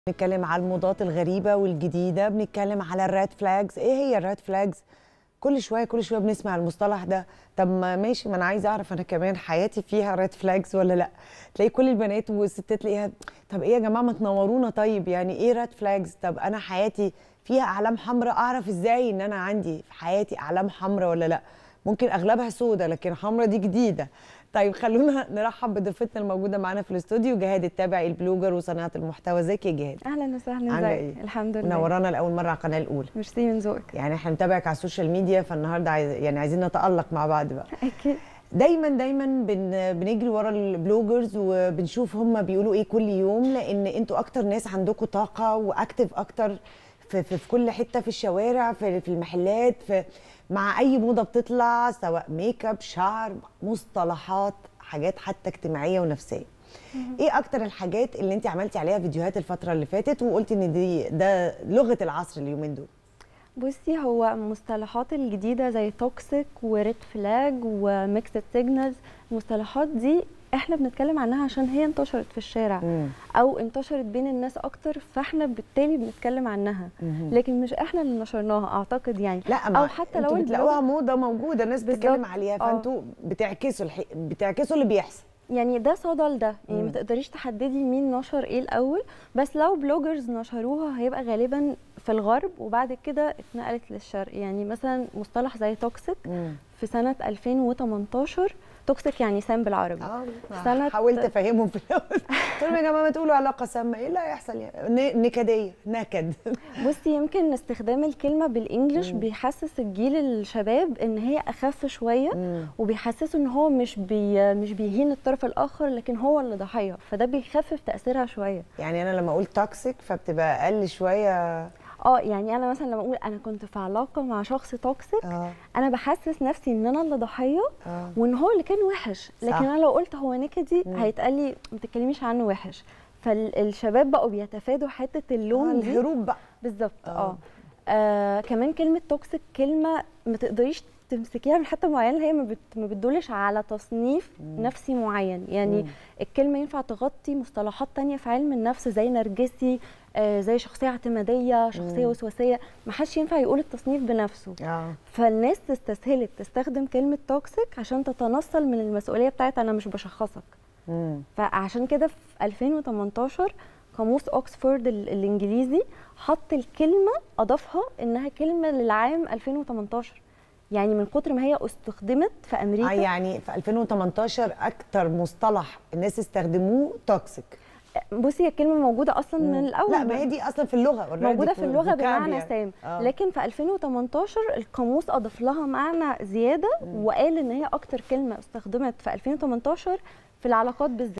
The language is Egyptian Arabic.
بنتكلم على الموضات الغريبة والجديدة بنتكلم على الريد فلاجز ايه هي الريد فلاجز كل شوية كل شوية بنسمع المصطلح ده طب ما ماشي ما انا عايزة اعرف انا كمان حياتي فيها ريد فلاجز ولا لا تلاقي كل البنات والستات تلاقيها طب ايه يا جماعة ما تنورونا طيب يعني ايه ريد فلاجز طب انا حياتي فيها اعلام حمراء اعرف ازاي ان انا عندي في حياتي اعلام حمراء ولا لا ممكن اغلبها سودة لكن حمراء دي جديدة طيب خلونا نرحب بضيفتنا الموجوده معانا في الاستوديو جهاد التابعي البلوجر وصناعه المحتوى ازيك يا جهاد اهلا وسهلا عاملة ازيك إيه؟ الحمد لله منورانا لاول مره على القناه الاولى ميرسي من ذوقك يعني احنا متابعك على السوشيال ميديا فالنهارده عايز يعني عايزين نتالق مع بعض بقى اكيد دايما دايما بن بنجري ورا البلوجرز وبنشوف هم بيقولوا ايه كل يوم لان انتوا اكتر ناس عندكم طاقه واكتف اكتر في, في, في كل حته في الشوارع في, في المحلات في مع اي موضه بتطلع سواء ميك اب شعر مصطلحات حاجات حتى اجتماعيه ونفسيه ايه اكتر الحاجات اللي انت عملتي عليها فيديوهات الفتره اللي فاتت وقلتي ان دي ده لغه العصر اليومين دول بصي هو المصطلحات الجديده زي توكسيك وريد فلاج وميكسد سيجنالز المصطلحات دي احنا بنتكلم عنها عشان هي انتشرت في الشارع مم. او انتشرت بين الناس اكتر فاحنا بالتالي بنتكلم عنها مهم. لكن مش احنا اللي نشرناها اعتقد يعني لا ما او حتى لو انتوا البلوج- بتلاقوها موضه موجوده الناس بتتكلم بالظبط. عليها آه. فانتوا بتعكسوا الحي... بتعكسوا اللي بيحصل يعني ده صدى لده يعني مم. ما تقدريش تحددي مين نشر ايه الاول بس لو بلوجرز نشروها هيبقى غالبا في الغرب وبعد كده اتنقلت للشرق يعني مثلا مصطلح زي توكسيك في سنه 2018 توكسيك يعني سام بالعربي اه سنة- حاولت افهمهم في الاول قلت لهم يا جماعه ما تقولوا علاقه سامه ايه اللي هيحصل يعني ن- نكديه نكد بصي يمكن استخدام الكلمه بالانجلش مم. بيحسس الجيل الشباب ان هي اخف شويه مم. وبيحسسوا ان هو مش بي مش بيهين الطرف الاخر لكن هو اللي ضحيه فده بيخفف تاثيرها شويه يعني انا لما اقول توكسيك فبتبقى اقل شويه اه يعني انا مثلا لما اقول انا كنت في علاقه مع شخص توكسيك اه انا بحسس نفسي ان انا اللي ضحيه اه وان هو اللي كان وحش لكن صح. انا لو قلت هو نكدي مم. هيتقال لي ما تتكلميش عنه وحش فالشباب بقوا بيتفادوا حته اللوم آه، دي الهروب بقى بالظبط آه. اه آه، كمان كلمه توكسيك كلمه ما تقدريش تمسكيها من حته معينه هي ما, بت... ما بتدلش على تصنيف مم. نفسي معين يعني مم. الكلمه ينفع تغطي مصطلحات تانية في علم النفس زي نرجسي آه، زي شخصيه اعتماديه شخصيه مم. وسواسيه ما حدش ينفع يقول التصنيف بنفسه اه فالناس استسهلت تستخدم كلمه توكسيك عشان تتنصل من المسؤوليه بتاعت انا مش بشخصك مم. فعشان كده في 2018 قاموس اوكسفورد ال- الانجليزي حط الكلمه اضافها انها كلمه للعام 2018 يعني من كتر ما هي استخدمت في آه امريكا يعني في 2018 اكتر مصطلح الناس استخدموه توكسيك بصي هي الكلمه موجوده اصلا من الاول لا ما هي دي اصلا في اللغه already موجوده في اللغه vocab بمعنى يعني. سام آه. لكن في 2018 القاموس اضاف لها معنى زياده وقال ان هي اكتر كلمه استخدمت في 2018 في العلاقات بالذات